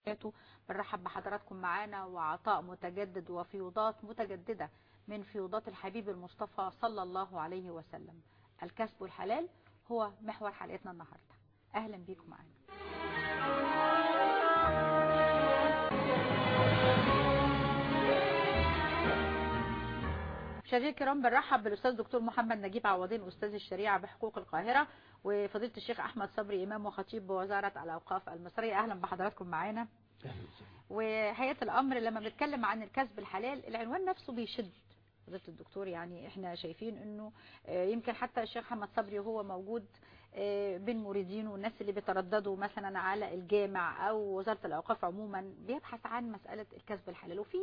وبركاته بنرحب بحضراتكم معانا وعطاء متجدد وفيوضات متجددة من فيوضات الحبيب المصطفى صلى الله عليه وسلم الكسب الحلال هو محور حلقتنا النهاردة أهلا بيكم معانا مشاهدينا الكرام بنرحب بالاستاذ دكتور محمد نجيب عوضين استاذ الشريعه بحقوق القاهره وفضيله الشيخ احمد صبري امام وخطيب بوزاره الاوقاف المصريه اهلا بحضراتكم معانا وحقيقه الامر لما بنتكلم عن الكسب الحلال العنوان نفسه بيشد فضيله الدكتور يعني احنا شايفين انه يمكن حتى الشيخ احمد صبري وهو موجود بين مريدين والناس اللي بيترددوا مثلا على الجامع او وزارة الاوقاف عموما بيبحث عن مسألة الكسب الحلال وفي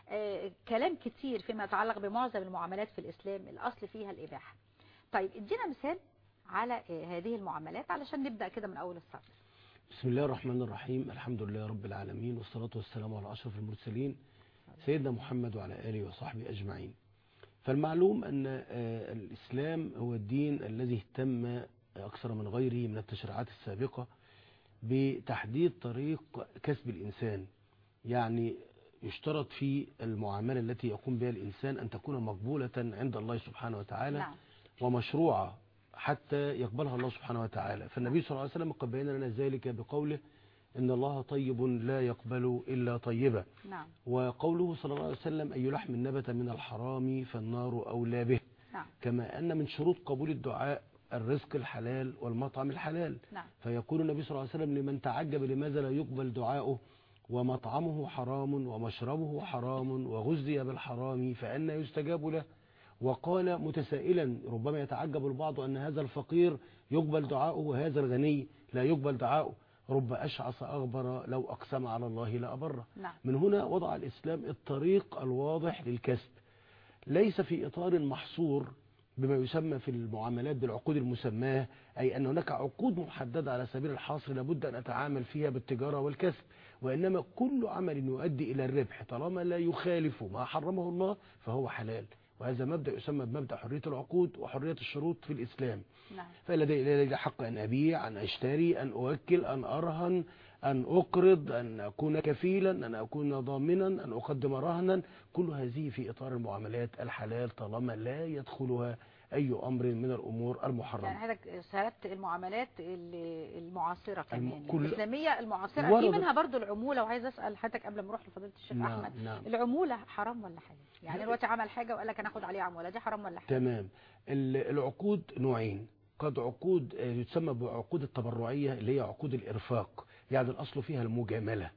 كلام كتير فيما يتعلق بمعظم المعاملات في الاسلام الاصل فيها الاباحة طيب ادينا مثال على هذه المعاملات علشان نبدأ كده من اول السطر بسم الله الرحمن الرحيم الحمد لله رب العالمين والصلاة والسلام على أشرف المرسلين سيدنا محمد وعلى آله وصحبه أجمعين فالمعلوم أن الإسلام هو الدين الذي اهتم أكثر من غيره من التشريعات السابقة بتحديد طريق كسب الإنسان يعني يشترط في المعاملة التي يقوم بها الإنسان أن تكون مقبولة عند الله سبحانه وتعالى نعم. ومشروعة حتى يقبلها الله سبحانه وتعالى فالنبي صلى الله عليه وسلم قد بين لنا ذلك بقوله إن الله طيب لا يقبل إلا طيبا نعم وقوله صلى الله عليه وسلم أي لحم نبت من الحرام فالنار أولى به نعم كما أن من شروط قبول الدعاء الرزق الحلال والمطعم الحلال نعم فيقول النبي صلى الله عليه وسلم لمن تعجب لماذا لا يقبل دعاؤه ومطعمه حرام ومشربه حرام وغزي بالحرام فأنا يستجاب له وقال متسائلا ربما يتعجب البعض أن هذا الفقير يقبل دعاؤه وهذا الغني لا يقبل دعاؤه رب أشعص أغبر لو أقسم على الله لأبره نعم من هنا وضع الإسلام الطريق الواضح للكسب ليس في إطار محصور بما يسمى في المعاملات بالعقود المسماة أي أن هناك عقود محددة على سبيل الحصر لابد أن أتعامل فيها بالتجارة والكسب وإنما كل عمل يؤدي إلى الربح طالما لا يخالف ما حرمه الله فهو حلال وهذا مبدأ يسمى بمبدأ حرية العقود وحرية الشروط في الإسلام نعم فلدي لدي حق أن أبيع أن أشتري أن أوكل أن أرهن أن أقرض أن أكون كفيلا أن أكون ضامنا أن أقدم رهنا كل هذه في إطار المعاملات الحلال طالما لا يدخلها أي أمر من الأمور المحرمة يعني حضرتك سردت المعاملات ال- المعاصرة كمان يعني كل- الإسلامية المعاصرة في وردت. منها برضو العمولة وعايز أسأل حضرتك قبل ما أروح لفضيلة الشيخ نعم أحمد نعم العمولة حرام ولا حلال يعني لا. دلوقتي عمل حاجة وقال لك أنا أخد عليها عمولة دي حرام ولا حلال تمام ال- العقود نوعين قد عقود آه، يتسمى بعقود التبرعية اللي هي عقود الإرفاق يعني الأصل فيها المجاملة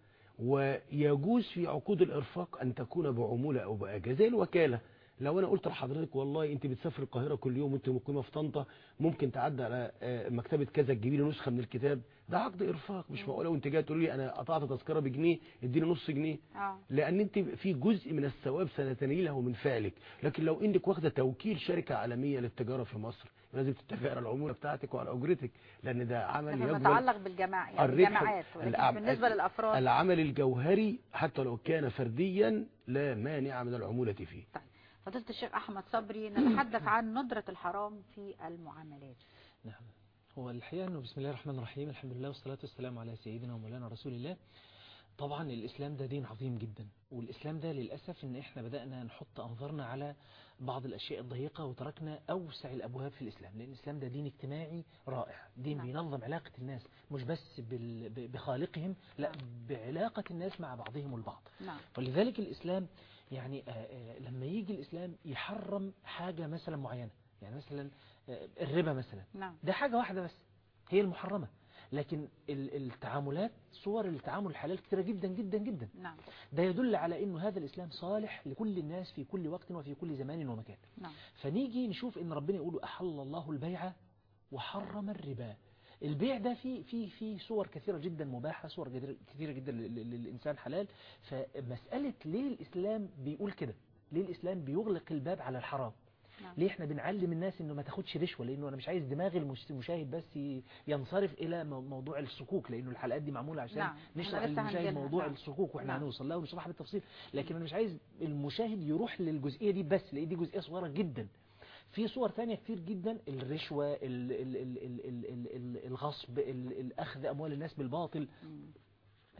ويجوز في عقود الإرفاق أن تكون بعمولة أو بأجازة زي الوكالة لو أنا قلت لحضرتك والله أنت بتسافر القاهرة كل يوم وأنت مقيمة في طنطا ممكن تعدي على آه، مكتبة كذا تجيبي لي نسخة من الكتاب ده عقد إرفاق مش معقولة وأنت جاي تقول لي أنا قطعت تذكرة بجنيه اديني نص جنيه اه لان انت في جزء من الثواب سنتنيله من فعلك لكن لو انك واخده توكيل شركه عالميه للتجاره في مصر لازم تتفق على العموله بتاعتك وعلى اجرتك لان ده عمل فيما يقبل يتعلق بالجماعة يعني الربح الجماعات ولكن الأعم- بالنسبة للأفراد العمل الجوهري حتى لو كان فرديا لا مانع من العموله فيه فضيلة الشيخ أحمد صبري نتحدث عن ندرة الحرام في المعاملات نعم هو الحقيقة أنه بسم الله الرحمن الرحيم الحمد لله والصلاة والسلام على سيدنا ومولانا رسول الله طبعا الإسلام ده دين عظيم جدا والإسلام ده للأسف أن إحنا بدأنا نحط أنظارنا على بعض الأشياء الضيقة وتركنا أوسع الأبواب في الإسلام لأن الإسلام ده دين اجتماعي رائع دين نعم. بينظم علاقة الناس مش بس بال- ب- بخالقهم لا نعم. بعلاقة الناس مع بعضهم البعض نعم ولذلك الإسلام يعني آه، آه، لما يجي الإسلام يحرم حاجة مثلا معينة يعني مثلا آه، الربا مثلا نعم ده حاجة واحدة بس هي المحرمة لكن ال- التعاملات صور التعامل الحلال كثيرة جدا جدا جدا نعم ده يدل على انه هذا الاسلام صالح لكل الناس في كل وقت وفي كل زمان ومكان نعم فنيجي نشوف ان ربنا يقول احل الله البيع وحرم الربا البيع ده في في في صور كثيرة جدا مباحة صور كثيرة- كثيرة جدا لل- لل- للإنسان حلال فمسألة ليه الإسلام بيقول كده ليه الإسلام بيغلق الباب على الحرام نعم ليه احنا بنعلم الناس انه ما تاخدش رشوه لانه انا مش عايز دماغ المش- المشاهد بس ي- ينصرف الى مو- موضوع الصكوك لانه الحلقات دي معموله عشان نعم. نشرح احنا لسه للمشاهد هنجيلها. موضوع نعم. الصكوك واحنا نعم. هنوصل لها ونشرحها بالتفصيل لكن انا مش عايز المشاهد يروح للجزئيه دي بس لان دي جزئيه صغيره جدا في صور تانية كتير جدا الرشوة ال- ال- ال- ال- ال- ال- ال- الغصب ال- الأخذ أموال الناس بالباطل مم.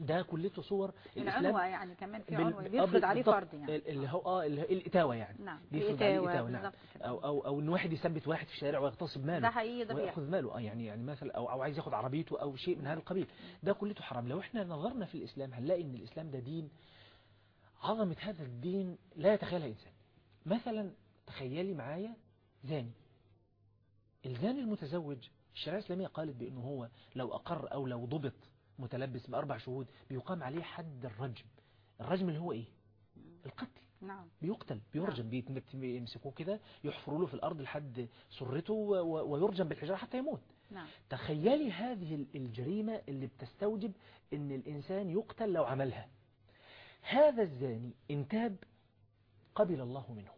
ده كلته صور العنوة يعني كمان في بال- عنوة آه، بيفرض عليه بالضبط. فرض يعني اللي هو اه اللي هو الاتاوه يعني نعم بيفرض عليه الإتاوة إتاوة، نعم. بالظبط كده. او او او ان واحد يثبت واحد في الشارع ويغتصب ماله ده حقيقي ده بيحصل وياخذ ماله اه يعني يعني مثلا او او عايز ياخد عربيته او شيء من هذا القبيل ده كلته حرام لو احنا نظرنا في الاسلام هنلاقي ان الاسلام ده دين عظمه هذا الدين لا يتخيلها انسان مثلا تخيلي معايا زاني الزاني المتزوج الشريعه الاسلاميه قالت بانه هو لو اقر او لو ضبط متلبس باربع شهود بيقام عليه حد الرجم الرجم اللي هو ايه القتل نعم بيقتل بيرجم بيت- بيمسكوه كده يحفروا له في الارض لحد سرته و- و- ويرجم بالحجاره حتى يموت نعم تخيلي هذه ال- الجريمة اللي بتستوجب ان الانسان يقتل لو عملها هذا الزاني ان تاب قبل الله منه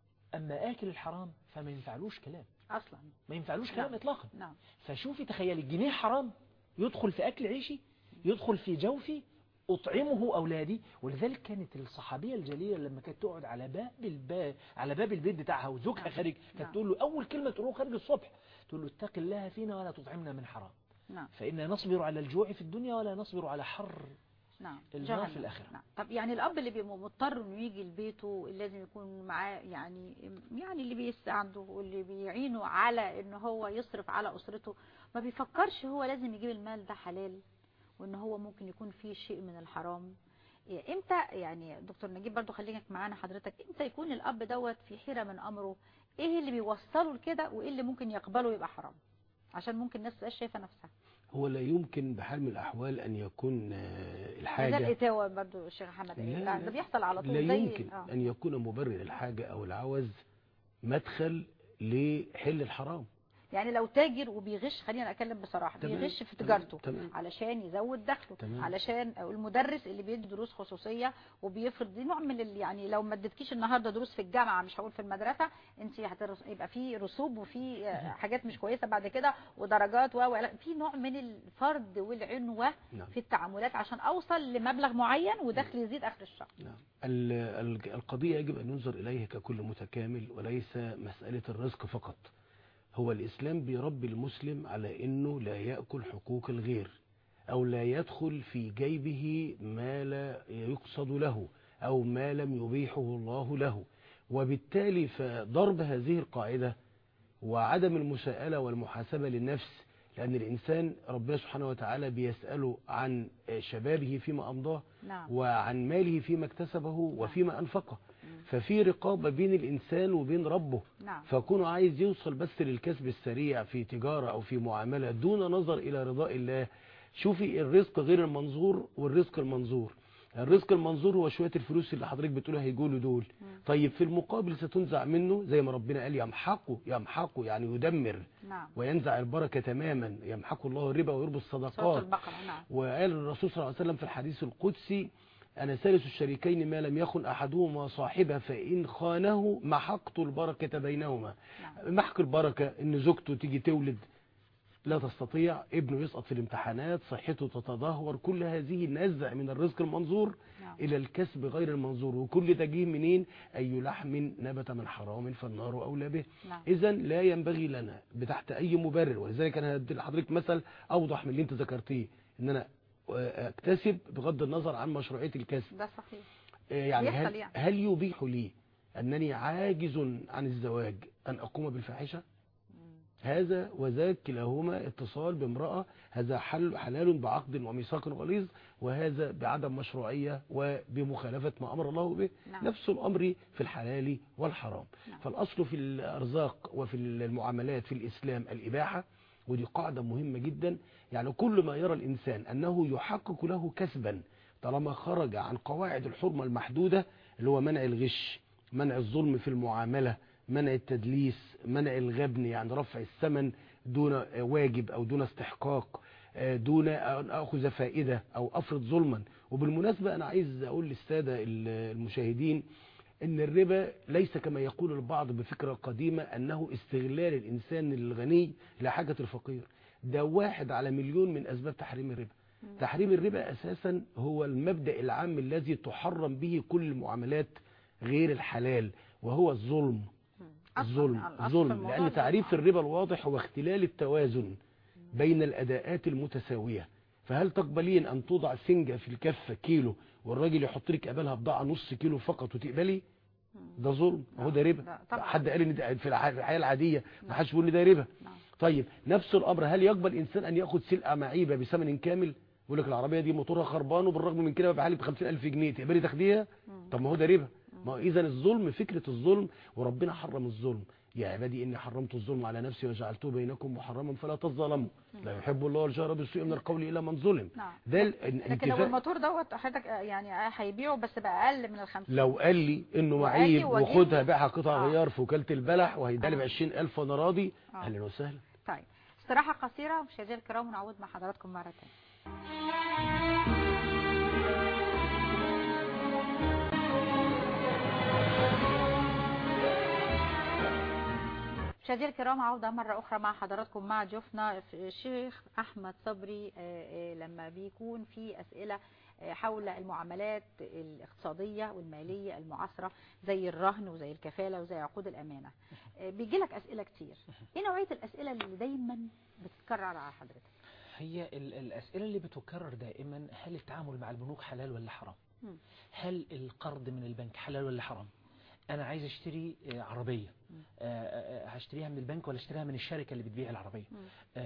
اما اكل الحرام فما ينفعلوش كلام اصلا ما ينفعلوش كلام نعم. اطلاقا نعم فشوفي تخيلي الجنيه حرام يدخل في اكل عيشي يدخل في جوفي أطعمه أولادي ولذلك كانت الصحابية الجليلة لما كانت تقعد على باب الباب على باب البيت بتاعها وزوجها نعم. خارج نعم. كانت تقول له أول كلمة تقول له خارج الصبح تقول له اتق الله فينا ولا تطعمنا من حرام نعم فإنا نصبر على الجوع في الدنيا ولا نصبر على حر نعم النار جهنم. في الآخرة. نعم. طب يعني الاب اللي بيبقى مضطر انه يجي لبيته لازم يكون معاه يعني يعني اللي بيساعده واللي بيعينه على ان هو يصرف على اسرته ما بيفكرش هو لازم يجيب المال ده حلال وان هو ممكن يكون فيه شيء من الحرام إيه، امتى يعني دكتور نجيب برضو خليك معانا حضرتك امتى يكون الاب دوت في حيرة من امره ايه اللي بيوصله لكده وايه اللي ممكن يقبله يبقى حرام عشان ممكن الناس تبقاش شايفه نفسها هو لا يمكن بحال من الأحوال أن يكون آه، ده الحاجة الاتاوه برضو الشيخ محمد لا، لا, لا. ده بيحصل على طول لا زي يمكن آه. أن يكون مبرر الحاجة أو العوز مدخل لحل الحرام يعني لو تاجر وبيغش خلينا اتكلم بصراحه تمام، بيغش في تمام، تجارته تمام. علشان يزود دخله تمام. علشان المدرس اللي بيدي دروس خصوصيه وبيفرض دي نوع من ال- يعني لو ما اديتكيش النهارده دروس في الجامعه مش هقول في المدرسه انت هترس... يبقى في رسوب وفي آه، حاجات مش كويسه بعد كده ودرجات و و- في نوع من الفرض والعنوه نعم. في التعاملات عشان اوصل لمبلغ معين ودخلي يزيد اخر الشهر نعم ال- ال- القضية يجب أن ينظر إليها ككل متكامل وليس مسألة الرزق فقط هو الإسلام بيربي المسلم على أنه لا يأكل حقوق الغير أو لا يدخل في جيبه ما لا يقصد له أو ما لم يبيحه الله له وبالتالي فضرب هذه القاعدة وعدم المساءلة والمحاسبة للنفس لأن الإنسان ربنا سبحانه وتعالى بيسأله عن شبابه فيما أمضاه نعم وعن ماله فيما اكتسبه وفيما أنفقه ففي رقابة بين الإنسان وبين ربه نعم فكونه عايز يوصل بس للكسب السريع في تجارة أو في معاملة دون نظر إلى رضاء الله شوفي الرزق غير المنظور والرزق المنظور الرزق المنظور هو شوية الفلوس اللي حضرتك بتقولها هيجوله دول طيب في المقابل ستنزع منه زي ما ربنا قال يمحقه يمحقه يعني يدمر نعم وينزع البركة تماما يمحق الله الربا ويربي سورة الصدقات البقرة نعم وقال الرسول صلى الله عليه وسلم في الحديث القدسي أنا ثالث الشريكين ما لم يخن أحدهما صاحبه فإن خانه محقت البركة بينهما نعم محق البركة إن زوجته تيجي تولد لا تستطيع ابنه يسقط في الامتحانات صحته تتدهور كل هذه نزع من الرزق المنظور نعم إلى الكسب غير المنظور وكل ده جه منين أي لحم نبت من حرام فالنار أولى به نعم إذا لا ينبغي لنا بتحت أي مبرر ولذلك أنا هدي لحضرتك مثل أوضح من اللي أنت ذكرتيه إن أنا أكتسب بغض النظر عن مشروعية الكسب ده صحيح يعني بيحصل هل, يعني. هل يبيح لي أنني عاجز عن الزواج أن أقوم بالفاحشة هذا وذاك كلاهما اتصال بامرأة هذا حل حلال بعقد وميثاق غليظ وهذا بعدم مشروعية وبمخالفة ما أمر الله به نعم. نفس الأمر في الحلال والحرام نعم. فالأصل في الأرزاق وفي المعاملات في الإسلام الإباحة ودي قاعدة مهمة جدا يعني كل ما يرى الإنسان أنه يحقق له كسبا طالما خرج عن قواعد الحرمة المحدودة اللي هو منع الغش منع الظلم في المعاملة منع التدليس منع الغبن يعني رفع الثمن دون واجب أو دون استحقاق آه، دون أن أخذ فائدة أو أفرض ظلما وبالمناسبة أنا عايز أقول للسادة المشاهدين ان الربا ليس كما يقول البعض بفكرة قديمة انه استغلال الانسان الغني لحاجة الفقير ده واحد على مليون من اسباب تحريم الربا تحريم الربا اساسا هو المبدأ العام الذي تحرم به كل المعاملات غير الحلال وهو الظلم أصلاً الظلم الأصل في الظلم الموضوع لأن ده- تعريف الربا الواضح هو اختلال التوازن بين الأداءات المتساوية فهل تقبلين ان توضع سنجة في الكفة كيلو والراجل يحط لك قبلها بضاعة نص كيلو فقط وتقبلي ده ظلم هو ده ربا لا، طبعا. حد قال ان ده في الح- الحياة العادية ما حدش بيقول ان ده ربا نعم. طيب نفس الامر هل يقبل انسان ان ياخد سلعة معيبة بثمن كامل يقول لك العربية دي موتورها خربان وبالرغم من كده ببيعها لي ب 50000 جنيه تقبلي تاخديها طب ما هو ده ربا ما هو اذا الظلم فكرة الظلم وربنا حرم الظلم يا عبادي اني حرمت الظلم على نفسي وجعلته بينكم محرما فلا تظلموا لا يحب الله الجهر بالسوء من القول الا من ظلم نعم ده ال- لكن لو الانتفاع الموتور دوت حضرتك يعني هيبيعه بس بقى اقل من الخمسين لو قال لي انه وقال لي معيب وأجيبه. وخدها بيعها قطع آه. غيار في وكالة البلح وهيدالي ب آه. 20000 وانا راضي آه. اهلا وسهلا طيب استراحة قصيرة مشاهدينا الكرام ونعود مع حضراتكم مرة تانية مشاهدينا الكرام عودة مرة أخرى مع حضراتكم مع ضيوفنا الشيخ أحمد صبري آه، آه، لما بيكون في أسئلة آه، حول المعاملات الاقتصادية والمالية المعاصرة زي الرهن وزي الكفالة وزي عقود الأمانة آه، بيجي لك أسئلة كتير إيه نوعية الأسئلة اللي دايما بتتكرر على حضرتك هي ال- الأسئلة اللي بتكرر دائما هل التعامل مع البنوك حلال ولا حرام مم. هل القرض من البنك حلال ولا حرام أنا عايز أشتري آه، عربية مم. آه، آه، آه، هشتريها من البنك ولا أشتريها من الشركة اللي بتبيع العربية مم.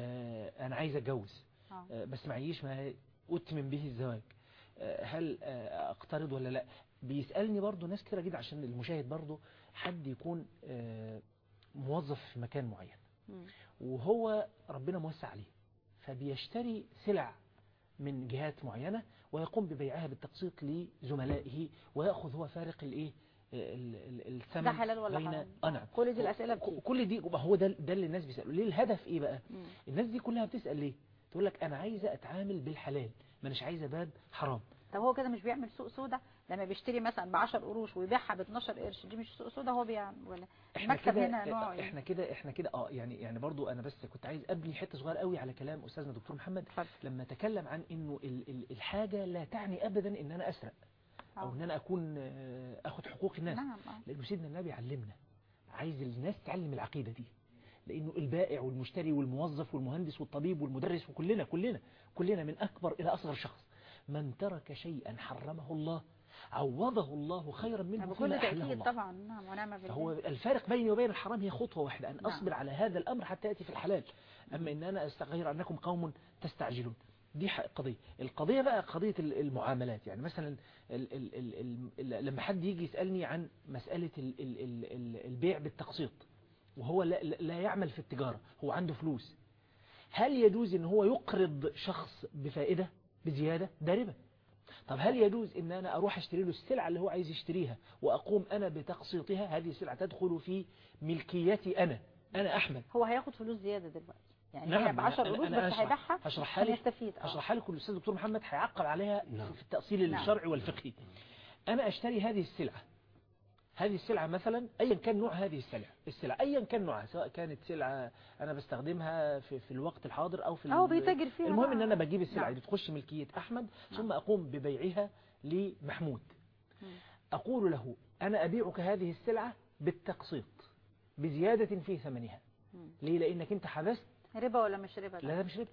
آه، أنا عايز أتجوز آه. آه، بس معيش ما أتمم به الزواج آه، هل آه، أقترض ولا لا بيسألني برضو ناس كتيرة جدا عشان المشاهد برضو حد يكون آه، موظف في مكان معين مم. وهو ربنا موسع عليه فبيشتري سلع من جهات معينة ويقوم ببيعها بالتقسيط لزملائه ويأخذ هو فارق الايه ال- ال- الثمن ده حلال ولا بين حرام؟ اه نعم كل دي الأسئلة بتيجي. كل دي ما هو ده ده اللي الناس بيسألوا ليه الهدف ايه بقى مم. الناس دي كلها بتسأل ليه تقول لك انا عايزه اتعامل بالحلال ما اناش عايزه باب حرام طب هو كده مش بيعمل سوق سودا لما بيشتري مثلا ب 10 قروش ويبيعها ب 12 قرش دي مش سوق سودا هو بيعمل ولا احنا المكسب كده هنا نوعه ايه؟ احنا كده احنا كده اه يعني يعني برضو انا بس كنت عايز ابني حته صغيره قوي على كلام استاذنا دكتور محمد اتفضل. لما تكلم عن انه ال- ال- الحاجه لا تعني ابدا ان انا اسرق او آه. ان انا اكون آه، اخد حقوق الناس نعم اه لانه سيدنا النبي علمنا عايز الناس تعلم العقيده دي لانه البائع والمشتري والموظف والمهندس والطبيب والمدرس وكلنا كلنا كلنا من اكبر الى اصغر شخص من ترك شيئا حرمه الله عوضه الله خيرا منه بكل فيما أحله تأكيد الله طبعا نعم ونعم فهو بالله الفارق بيني وبين الحرام هي خطوة واحدة أن نعم. أصبر على هذا الأمر حتى يأتي في الحلال أما إن أنا أستغير أنكم قوم تستعجلون دي ح- قضية القضية بقى قضية ال- المعاملات يعني مثلا ال ال ال ال لما حد يجي يسألني عن مسألة ال ال ال ال البيع بالتقسيط وهو لا, لا- لا يعمل في التجارة هو عنده فلوس هل يجوز ان هو يقرض شخص بفائدة بزيادة ده ربا طب هل يجوز ان انا اروح اشتري له السلعة اللي هو عايز يشتريها واقوم انا بتقسيطها هذه السلعة تدخل في ملكيتي انا انا احمد هو هياخد فلوس زيادة دلوقتي يعني نعم، هي ب 10 أنا- قروش أنا بس أشرح- هيبيعها هشرحها عشان لك يستفيد اه هشرحها لك والاستاذ دكتور محمد هيعقب عليها نعم. في التأصيل نعم. الشرعي والفقهي انا اشتري هذه السلعة هذه السلعة مثلا ايا كان نوع هذه السلعة السلعة ايا كان نوعها سواء كانت سلعة انا بستخدمها في, في الوقت الحاضر او في ال- هو بيتاجر فيها المهم بقى. ان انا بجيب السلعة نعم. دي تخش ملكية احمد نعم. ثم اقوم ببيعها لمحمود مم. اقول له انا ابيعك هذه السلعة بالتقسيط بزيادة في ثمنها مم. ليه لانك انت حبست ربا ولا مش ربا لا ده؟ ده مش ربا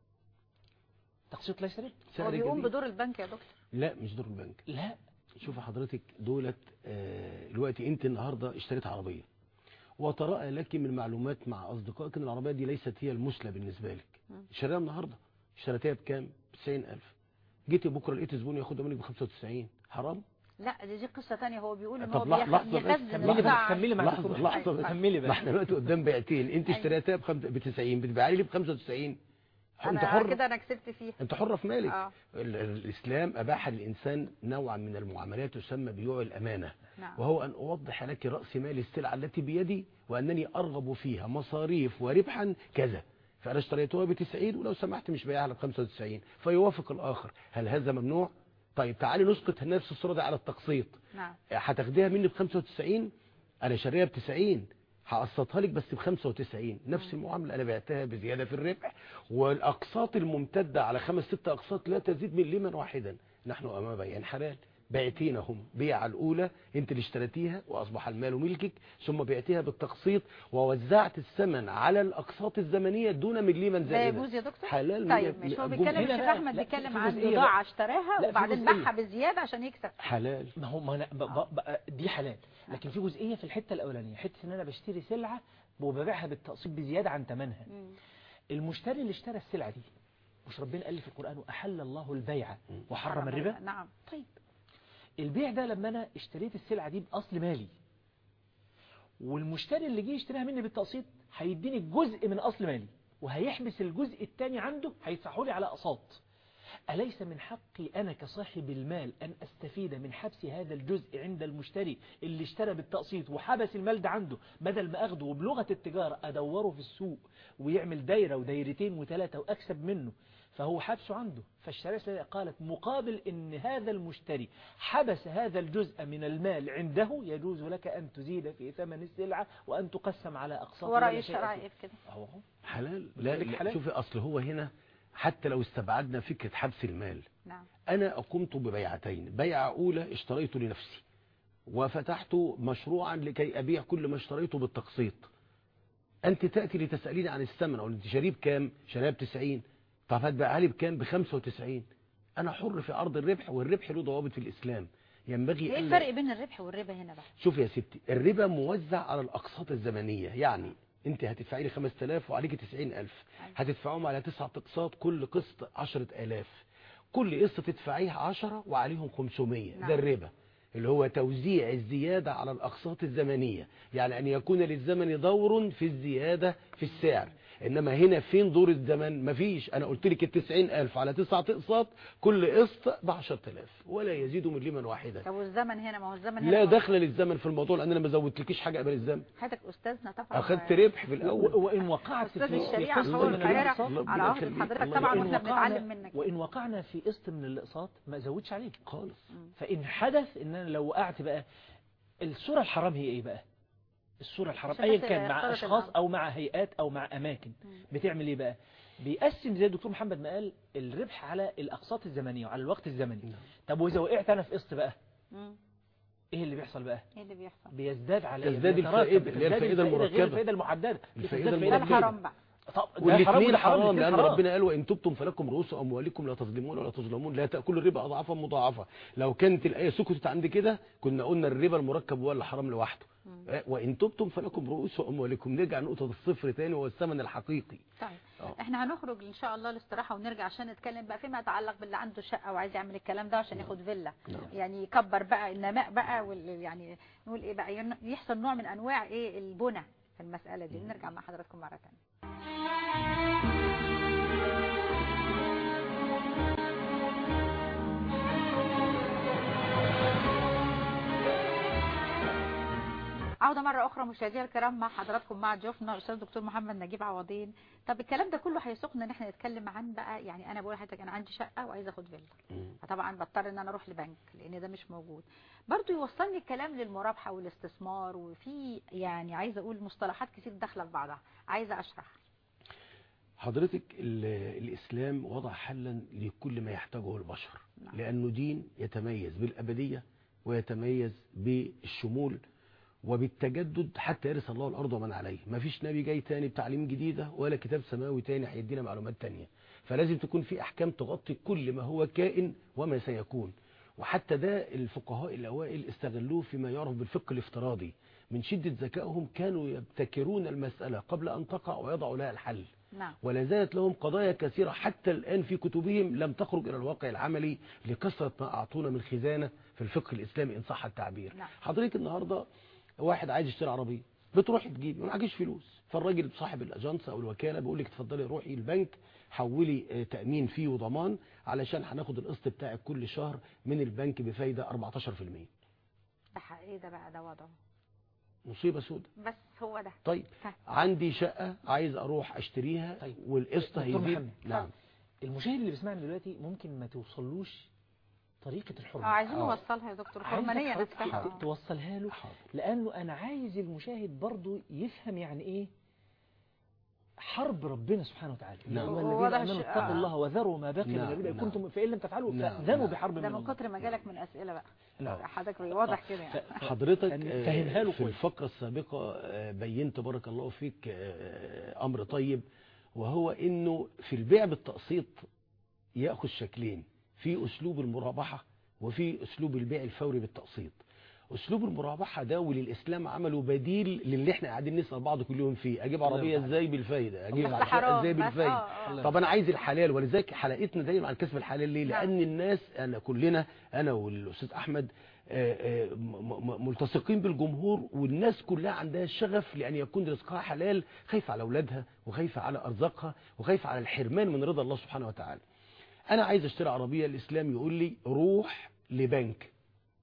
تقسيط ليس ربا هو سعر بيقوم جميل. بدور البنك يا دكتور لا مش دور البنك لا شوف حضرتك دولت آه، دلوقتي انت النهارده اشتريت عربيه وترى لك من معلومات مع اصدقائك ان العربيه دي ليست هي المثلى بالنسبه لك مم. اشتريها النهارده اشتريتها بكام ب 90000 جيت بكره لقيت زبون ياخدها منك ب 95 حرام لا دي, دي قصة تانية هو بيقول ان طب هو لح- بياخد لحظة بس، يخزن كملي بس، الساعة كملي مع لحظه الدكتور. لحظه أيوة. بس كملي ما بس احنا دلوقتي قدام بيعتين انت أيوة. اشتريتها ب 90 بتبيعها لي ب 95 انت انا حر كده انا كسبت فيها انت حره في مالك اه ال- ال- الاسلام اباح للانسان نوعا من المعاملات تسمى بيوع الامانه نعم وهو أن أوضح لك رأس مال السلعة التي بيدي وأنني أرغب فيها مصاريف وربحا كذا فأنا اشتريتها ب 90 ولو سمحت مش بيعها ب 95 فيوافق الآخر هل هذا ممنوع؟ طيب تعالي نسقط نفس الصورة دي على التقسيط نعم هتاخديها مني ب 95 أنا شاريها ب 90 هقسطها لك بس ب 95 نفس المعاملة أنا بعتها بزيادة في الربح والأقساط الممتدة على خمس ست أقساط لا تزيد من لمن واحدا نحن أمام بيع حلال بعتينهم بيع الأولى أنت اللي اشتريتيها وأصبح المال ملكك ثم بعتيها بالتقسيط ووزعت الثمن على الأقساط الزمنية دون مليما ده زائدا يجوز يا دكتور حلال طيب مية- مش هو الجمهور- بيتكلم هنا الشيخ بقى- احمد لا، بيتكلم في عن جزئية بضاعه بقى. اشتراها لا، في وبعدين جزئية. باعها بزياده عشان يكسب حلال ما هو ما أنا ب... ب... ب... دي حلال لكن في جزئية في الحتة الأولانية حتة إن أنا بشتري سلعة وببيعها بالتقسيط بزيادة عن ثمنها مم. المشتري اللي اشترى السلعة دي مش ربنا قال لي في القرآن وأحل الله البيع وحرم الربا نعم طيب البيع ده لما أنا اشتريت السلعة دي بأصل مالي والمشتري اللي جه يشتريها مني بالتقسيط هيديني جزء من أصل مالي وهيحبس الجزء الثاني عنده هيدفعه لي على أقساط أليس من حقي أنا كصاحب المال أن أستفيد من حبس هذا الجزء عند المشتري اللي اشترى بالتقسيط وحبس المال ده عنده بدل ما أخده وبلغة التجارة أدوره في السوق ويعمل دايرة ودايرتين وثلاثة وأكسب منه فهو حبسه عنده فالشريعة قالت مقابل ان هذا المشتري حبس هذا الجزء من المال عنده يجوز لك أن تزيد في ثمن السلعة وأن تقسم على أقساط هو ولا رأي شيء الشرع فيه. ايه في كده أهو أهو. حلال لا, لك لا حلال. شوفي أصل هو هنا حتى لو استبعدنا فكرة حبس المال نعم أنا قمت ببيعتين بيعة أولى اشتريت لنفسي وفتحت مشروعا لكي أبيع كل ما اشتريته بالتقسيط أنت تأتي لتسأليني عن الثمن أو أنت شاريه بكام شاريه بتسعين طب هتبيعها لي بكام بخمسة وتسعين أنا حر في عرض الربح والربح له ضوابط في الإسلام ينبغي ايه ألا- الفرق بين الربح والربا هنا بقى شوف يا ستي الربا موزع على الأقساط الزمنية يعني انت هتدفعي لي 5000 وعليك 90000 هتدفعهم على تسعة اقساط كل قسط 10000 كل قسط تدفعيه 10 وعليهم 500 نعم. ده الربا اللي هو توزيع الزيادة على الأقساط الزمنية يعني أن يكون للزمن دور في الزيادة في السعر إنما هنا فين دور الزمن مفيش أنا قلت لك التسعين ألف على تسعة أقساط كل قسط بعشرة آلاف ولا يزيد من لمن واحدة طب والزمن هنا ما هو الزمن هنا لا ما هو- دخل للزمن في الموضوع لأن أنا ما زودتلكيش حاجة قبل الزمن حضرتك استاذنا طبعا أخذت ربح في و- الأول وإن وقعت استاذ في في الشريعه قسط حول من القاهره الأقساط الله على عهد يخليك. حضرتك الله طبعا يخليك. واحنا بنتعلم منك وإن وقعنا في قسط من الأقساط ما زودش عليه خالص فإن حدث إن أنا لو وقعت بقى الصورة الحرام هي إيه بقى الصورة الحرام عشان أيا بس كان مع يختلط أشخاص الأمر. أو مع هيئات أو مع أماكن بتعمل إيه بقى بيقسم زي الدكتور محمد ما قال الربح على الأقساط الزمنية وعلى الوقت الزمني نعم. طب وإذا وقعت أنا في قسط بقى مم. إيه اللي بيحصل بقى ايه اللي بيحصل بيزداد على تزداد بيتراكم، الفائدة، اللي هي بتزداد الفائدة غير المركبة. الفائدة المحددة الفائدة بتزداد ده المركبة. الحرام بقى طب ده حرام والاثنين وده حرام الاتنين لأن حرام. ربنا قال وإن تبتم فلكم رؤوس أموالكم لا تظلمون ولا تظلمون لا تأكلوا الربا أضعافا مضاعفة لو كانت الآية سكتت عند كده كنا قلنا الربا المركب هو اللي حرام لوحده آه، وإن تبتم فلكم رؤوس أموالكم نرجع نقطة الصفر تاني وهو الثمن الحقيقي طيب آه. احنا هنخرج ان شاء الله الاستراحه ونرجع عشان نتكلم بقى فيما يتعلق باللي عنده شقه وعايز يعمل الكلام ده عشان ياخد فيلا نعم. يعني يكبر بقى النماء بقى وال يعني نقول ايه بقى ين- يحصل نوع من انواع ايه البنى في المساله دي نرجع مع حضراتكم مره ثانيه عودة مرة أخرى مشاهدينا الكرام مع حضراتكم مع ضيوفنا الأستاذ الدكتور محمد نجيب عوضين طب الكلام ده كله هيسوقنا إن احنا نتكلم عن بقى يعني أنا بقول لحضرتك أنا عندي شقة وعايزة آخد فيلا مم. فطبعا بضطر إن أنا أروح لبنك لأن ده مش موجود برضو يوصلني الكلام للمرابحة والاستثمار وفي يعني عايزة أقول مصطلحات كتير داخلة في بعضها عايزة أشرح حضرتك ال- الإسلام وضع حلا لكل ما يحتاجه البشر نعم. لأنه دين يتميز بالأبدية ويتميز بالشمول وبالتجدد حتى يرث الله الأرض ومن عليه ما فيش نبي جاي تاني بتعليم جديدة ولا كتاب سماوي تاني هيدينا معلومات تانية فلازم تكون في أحكام تغطي كل ما هو كائن وما سيكون وحتى ده الفقهاء الأوائل استغلوه فيما يعرف بالفقه الافتراضي من شدة ذكائهم كانوا يبتكرون المسألة قبل أن تقع ويضعوا لها الحل نعم ولا زالت لهم قضايا كثيرة حتى الآن في كتبهم لم تخرج إلى الواقع العملي لكثرة ما أعطونا من خزانة في الفقه الإسلامي إن صح التعبير نعم. حضرتك النهاردة واحد عايز يشتري عربية بتروح تجيب ما معكيش فلوس فالراجل صاحب الأجانس أو الوكالة بيقول لك اتفضلي روحي البنك حولي آه، تأمين فيه وضمان علشان هناخد القسط بتاعك كل شهر من البنك بفايدة 14% ده حقيقي ده بقى ده وضعه مصيبة سودة بس هو ده طيب طيب. عندي شقة عايز أروح أشتريها طيب. والقسط دكتور هيزيد محمد. نعم المشاهد اللي بيسمعني دلوقتي ممكن ما توصلوش طريقة اه الحرمة عايزين آه. نوصلها يا دكتور عايزك الحرمانية حضرتك نفسها ت- آه. توصلها له حاضر. لأنه أنا عايز المشاهد برضو يفهم يعني إيه حرب ربنا سبحانه وتعالى نعم. هو هو الذين ده امنوا الشيء- اتقوا آه. الله وذروا ما بقي من نعم، الربا إن نعم. كنتم فان لم تفعلوا نعم، فاذنوا نعم. بحرب ده من من الله كتر ما جالك من اسئله بقى نعم. حضرتك واضح كده يعني ف- ف- حضرتك يعني آه، فهمها له في كويس. الفقرة السابقة آه، بينت بارك الله فيك آه، أمر طيب وهو إنه في البيع بالتقسيط يأخذ شكلين في أسلوب المرابحة وفي أسلوب البيع الفوري بالتقسيط أسلوب المرابحة ده وللإسلام عملوا بديل للي احنا قاعدين نسأل بعض كل يوم فيه أجيب الله عربية يرضى ازاي بالفايدة أجيب بس شقة حرام ازاي بس بالفايدة آه، آه. طب انا عايز الحلال ولذلك حلقتنا دايما عن كسب الحلال ليه نعم. لان الناس انا كلنا انا والاستاذ احمد آه، آه، م- م- ملتصقين بالجمهور والناس كلها عندها شغف لان يكون رزقها حلال خايفه على اولادها وخايفه على ارزاقها وخايفه على الحرمان من رضا الله سبحانه وتعالى انا عايز اشتري عربيه الاسلام يقول لي روح لبنك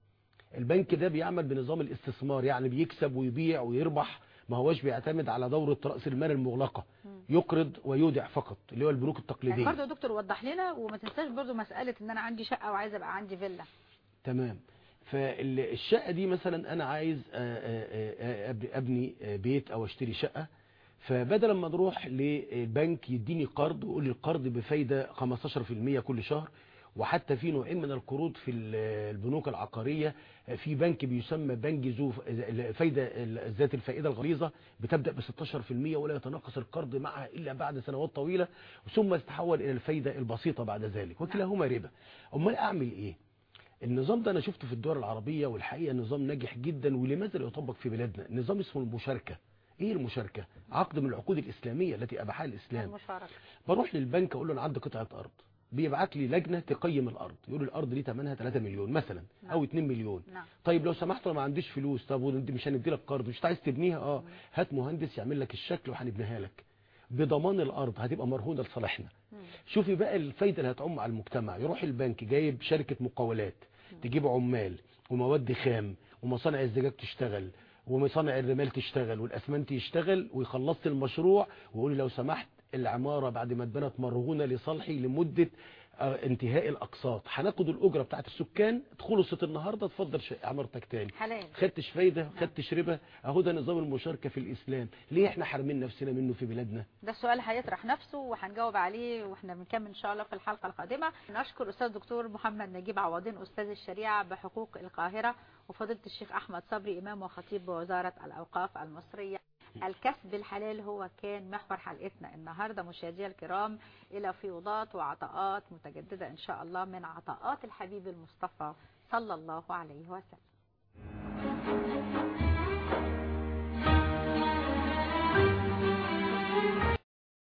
البنك ده بيعمل بنظام الاستثمار يعني بيكسب ويبيع ويربح ما هوش بيعتمد على دورة رأس المال المغلقة يقرض ويودع فقط اللي هو البنوك يعني التقليدية برضه يا دكتور وضح لنا وما تنساش برضه مساله ان انا عندي شقه وعايزه ابقى عندي فيلا تمام فالشقة دي مثلا أنا عايز آه، آه، آه، أب- أبني آه، بيت أو أشتري شقة فبدل ما نروح للبنك يديني قرض ويقول لي القرض بفايدة 15% كل شهر وحتى في نوعين من القروض في ال- البنوك العقارية في بنك بيسمى بنك ذو فايدة ذات الفائدة الغليظة بتبدأ ب 16% ولا يتناقص القرض معها إلا بعد سنوات طويلة ثم تتحول إلى الفايدة البسيطة بعد ذلك وكلاهما ربا أمال أعمل إيه النظام ده انا شفته في الدول العربية والحقيقة نظام ناجح جدا ولماذا لا يطبق في بلادنا نظام اسمه المشاركة ايه المشاركة عقد من العقود الاسلامية التي اباحها الاسلام المشاركه بروح للبنك اقول له انا عندي قطعة ارض بيبعت لي لجنة تقيم الارض يقول لي الارض دي ثمنها 3 مليون مثلا او 2 مليون نعم طيب لو سمحت انا ما عنديش فلوس طب وانت مش هندي لك قرض مش عايز تبنيها اه هات مهندس يعمل لك الشكل وهنبنيها لك بضمان الارض هتبقى مرهونه لصالحنا مم. شوفي بقى الفايده اللي هتعم على المجتمع يروح البنك جايب شركه مقاولات تجيب عمال ومواد خام ومصانع الزجاج تشتغل ومصانع الرمال تشتغل والاسمنت يشتغل ويخلص المشروع ويقول لي لو سمحت العماره بعد ما اتبنت مرهونه لصالحي لمده آه، انتهاء الاقساط هناخد الاجره بتاعت السكان خلصت النهارده اتفضل ش- عمارتك تاني حلال خدتش فايده خدتش ربا اهو ده نظام المشاركه في الاسلام ليه احنا حارمين نفسنا منه في بلادنا ده السؤال هيطرح نفسه وهنجاوب عليه واحنا بنكمل ان شاء الله في الحلقه القادمه نشكر استاذ دكتور محمد نجيب عوضين استاذ الشريعه بحقوق القاهره وفضيله الشيخ احمد صبري امام وخطيب بوزاره الاوقاف المصريه الكسب الحلال هو كان محور حلقتنا النهارده مشاهدينا الكرام الى فيوضات وعطاءات متجدده ان شاء الله من عطاءات الحبيب المصطفى صلى الله عليه وسلم